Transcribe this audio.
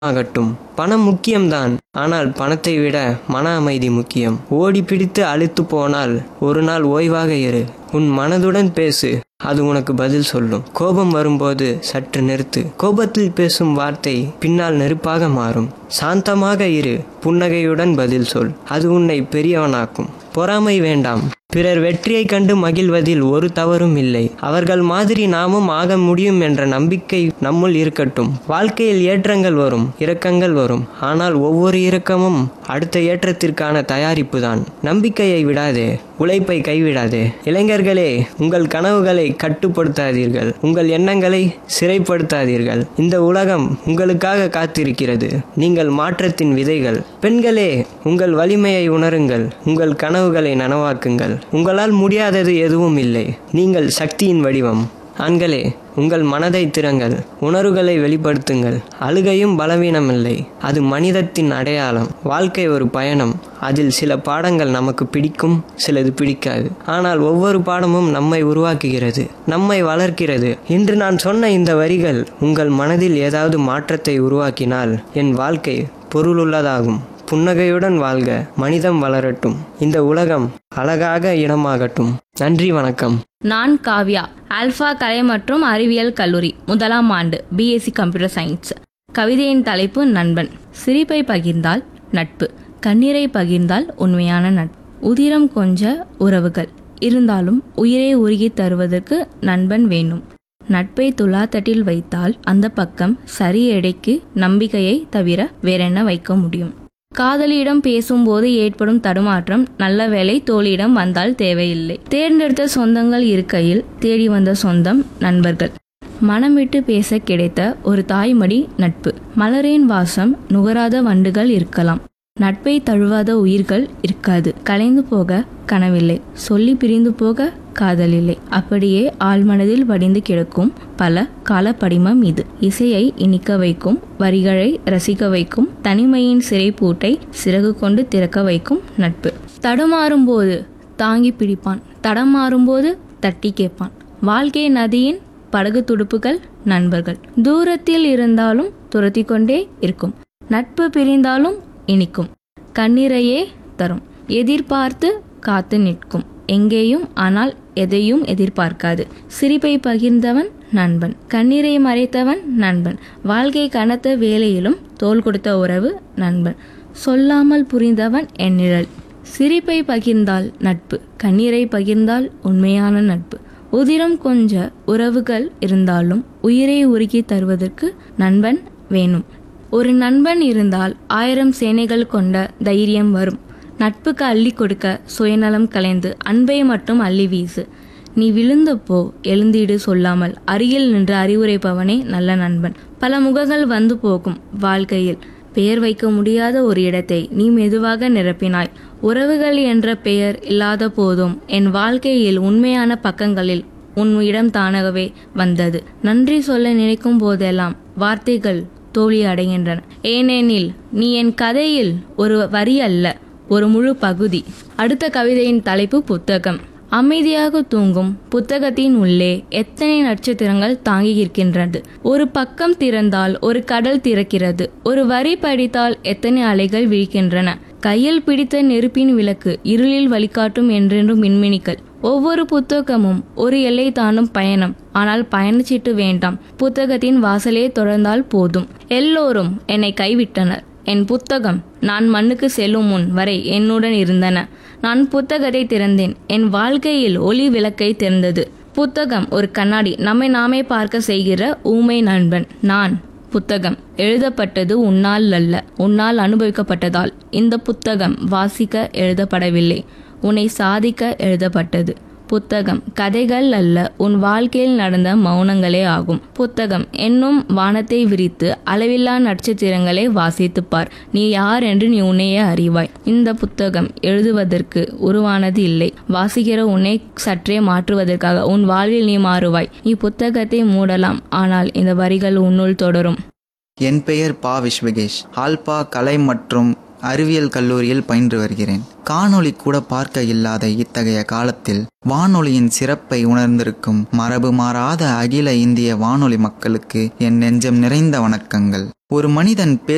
ஆகட்டும் பணம் முக்கியம்தான் ஆனால் பணத்தை விட மன அமைதி முக்கியம் ஓடி பிடித்து அழுத்து போனால் ஒரு நாள் ஓய்வாக இரு உன் மனதுடன் பேசு அது உனக்கு பதில் சொல்லும் கோபம் வரும்போது சற்று நிறுத்து கோபத்தில் பேசும் வார்த்தை பின்னால் நெருப்பாக மாறும் சாந்தமாக இரு புன்னகையுடன் பதில் சொல் அது உன்னை பெரியவனாக்கும் பொறாமை வேண்டாம் பிறர் வெற்றியை கண்டு மகிழ்வதில் ஒரு தவறும் இல்லை அவர்கள் மாதிரி நாமும் ஆக முடியும் என்ற நம்பிக்கை நம்முள் இருக்கட்டும் வாழ்க்கையில் ஏற்றங்கள் வரும் இரக்கங்கள் வரும் ஆனால் ஒவ்வொரு இரக்கமும் அடுத்த ஏற்றத்திற்கான தயாரிப்பு தான் நம்பிக்கையை விடாதே உழைப்பை கைவிடாதே இளைஞர்களே உங்கள் கனவுகளை கட்டுப்படுத்தாதீர்கள் உங்கள் எண்ணங்களை சிறைப்படுத்தாதீர்கள் இந்த உலகம் உங்களுக்காக காத்திருக்கிறது நீங்கள் மாற்றத்தின் விதைகள் பெண்களே உங்கள் வலிமையை உணருங்கள் உங்கள் கனவுகளை நனவாக்குங்கள் உங்களால் முடியாதது எதுவும் இல்லை நீங்கள் சக்தியின் வடிவம் ஆண்களே உங்கள் மனதை திறங்கள் உணர்வுகளை வெளிப்படுத்துங்கள் அழுகையும் பலவீனமில்லை அது மனிதத்தின் அடையாளம் வாழ்க்கை ஒரு பயணம் அதில் சில பாடங்கள் நமக்கு பிடிக்கும் சிலது பிடிக்காது ஆனால் ஒவ்வொரு பாடமும் நம்மை உருவாக்குகிறது நம்மை வளர்க்கிறது இன்று நான் சொன்ன இந்த வரிகள் உங்கள் மனதில் ஏதாவது மாற்றத்தை உருவாக்கினால் என் வாழ்க்கை பொருளுள்ளதாகும் புன்னகையுடன் வாழ்க மனிதம் வளரட்டும் இந்த உலகம் அழகாக இடமாகட்டும் நன்றி வணக்கம் நான் காவ்யா ஆல்ஃபா கலை மற்றும் அறிவியல் கல்லூரி முதலாம் ஆண்டு பிஎஸ்சி கம்ப்யூட்டர் சயின்ஸ் கவிதையின் தலைப்பு நண்பன் சிரிப்பை பகிர்ந்தால் நட்பு கண்ணீரை பகிர்ந்தால் உண்மையான நட்பு உதிரம் கொஞ்ச உறவுகள் இருந்தாலும் உயிரை உருகி தருவதற்கு நண்பன் வேணும் நட்பை துலாத்தட்டில் வைத்தால் அந்த பக்கம் சரி எடைக்கு நம்பிக்கையை தவிர வேறென்ன வைக்க முடியும் காதலியிடம் பேசும்போது ஏற்படும் தடுமாற்றம் நல்ல வேலை தோழியிடம் வந்தால் தேவையில்லை தேர்ந்தெடுத்த சொந்தங்கள் இருக்கையில் தேடி வந்த சொந்தம் நண்பர்கள் மனம் விட்டு பேச கிடைத்த ஒரு தாய்மடி நட்பு மலரின் வாசம் நுகராத வண்டுகள் இருக்கலாம் நட்பை தழுவாத உயிர்கள் இருக்காது கலைந்து போக கனவில்லை சொல்லி பிரிந்து போக காதலில்லை அப்படியே ஆழ்மனதில் வடிந்து கிடக்கும் பல காலப்படிமம் இது இசையை இனிக்க வைக்கும் வரிகளை ரசிக்க வைக்கும் தனிமையின் சிறைப்பூட்டை சிறகு கொண்டு திறக்க வைக்கும் நட்பு தடுமாறும்போது தாங்கி பிடிப்பான் தடமாறும்போது தட்டி கேட்பான் வாழ்க்கை நதியின் படகு துடுப்புகள் நண்பர்கள் தூரத்தில் இருந்தாலும் துரத்தி கொண்டே இருக்கும் நட்பு பிரிந்தாலும் இனிக்கும் கண்ணீரையே தரும் எதிர்பார்த்து காத்து நிற்கும் எங்கேயும் ஆனால் எதையும் எதிர்பார்க்காது சிரிப்பை பகிர்ந்தவன் நண்பன் கண்ணீரை மறைத்தவன் நண்பன் வாழ்க்கை கனத்த வேலையிலும் தோல் கொடுத்த உறவு நண்பன் சொல்லாமல் புரிந்தவன் என் நிழல் சிரிப்பை பகிர்ந்தால் நட்பு கண்ணீரை பகிர்ந்தால் உண்மையான நட்பு உதிரம் கொஞ்ச உறவுகள் இருந்தாலும் உயிரை உருக்கி தருவதற்கு நண்பன் வேணும் ஒரு நண்பன் இருந்தால் ஆயிரம் சேனைகள் கொண்ட தைரியம் வரும் நட்புக்கு அள்ளி கொடுக்க சுயநலம் கலைந்து அன்பை மட்டும் அள்ளி வீசு நீ விழுந்தப்போ எழுந்திடு சொல்லாமல் அருகில் நின்று அறிவுரைப்பவனே நல்ல நண்பன் பல முகங்கள் வந்து போகும் வாழ்க்கையில் பெயர் வைக்க முடியாத ஒரு இடத்தை நீ மெதுவாக நிரப்பினாய் உறவுகள் என்ற பெயர் இல்லாத போதும் என் வாழ்க்கையில் உண்மையான பக்கங்களில் உன் இடம் தானாகவே வந்தது நன்றி சொல்ல நினைக்கும் போதெல்லாம் வார்த்தைகள் தோல்வி அடைகின்றன ஏனெனில் நீ என் கதையில் ஒரு வரி அல்ல ஒரு முழு பகுதி அடுத்த கவிதையின் தலைப்பு புத்தகம் அமைதியாக தூங்கும் புத்தகத்தின் உள்ளே எத்தனை நட்சத்திரங்கள் தாங்கி இருக்கின்றது ஒரு பக்கம் திறந்தால் ஒரு கடல் திறக்கிறது ஒரு வரி படித்தால் எத்தனை அலைகள் விழிக்கின்றன கையில் பிடித்த நெருப்பின் விளக்கு இருளில் வழிகாட்டும் என்றென்றும் மின்மினிகள் ஒவ்வொரு புத்தகமும் ஒரு எல்லை தாண்டும் பயணம் ஆனால் பயணச்சீட்டு வேண்டாம் புத்தகத்தின் வாசலே தொடர்ந்தால் போதும் எல்லோரும் என்னை கைவிட்டனர் என் புத்தகம் நான் மண்ணுக்கு செல்லும் முன் வரை என்னுடன் இருந்தன நான் புத்தகத்தை திறந்தேன் என் வாழ்க்கையில் ஒளி விளக்கை திறந்தது புத்தகம் ஒரு கண்ணாடி நம்மை நாமே பார்க்க செய்கிற ஊமை நண்பன் நான் புத்தகம் எழுதப்பட்டது உன்னால் அல்ல உன்னால் அனுபவிக்கப்பட்டதால் இந்த புத்தகம் வாசிக்க எழுதப்படவில்லை உன்னை சாதிக்க எழுதப்பட்டது புத்தகம் கதைகள் அல்ல உன் வாழ்க்கையில் நடந்த மௌனங்களே ஆகும் புத்தகம் என்னும் வானத்தை விரித்து அளவில்லா நட்சத்திரங்களை வாசித்துப் பார் நீ யார் என்று நீ உன்னையே அறிவாய் இந்த புத்தகம் எழுதுவதற்கு உருவானது இல்லை வாசிக்கிற உன்னை சற்றே மாற்றுவதற்காக உன் வாழ்வில் நீ மாறுவாய் நீ புத்தகத்தை மூடலாம் ஆனால் இந்த வரிகள் உன்னுள் தொடரும் என் பெயர் பா விஸ்வகேஷ் ஆல்பா கலை மற்றும் அறிவியல் கல்லூரியில் பயின்று வருகிறேன் காணொளி கூட பார்க்க இல்லாத இத்தகைய காலத்தில் வானொலியின் சிறப்பை உணர்ந்திருக்கும் மரபு மாறாத அகில இந்திய வானொலி மக்களுக்கு என் நெஞ்சம் நிறைந்த வணக்கங்கள் ஒரு மனிதன்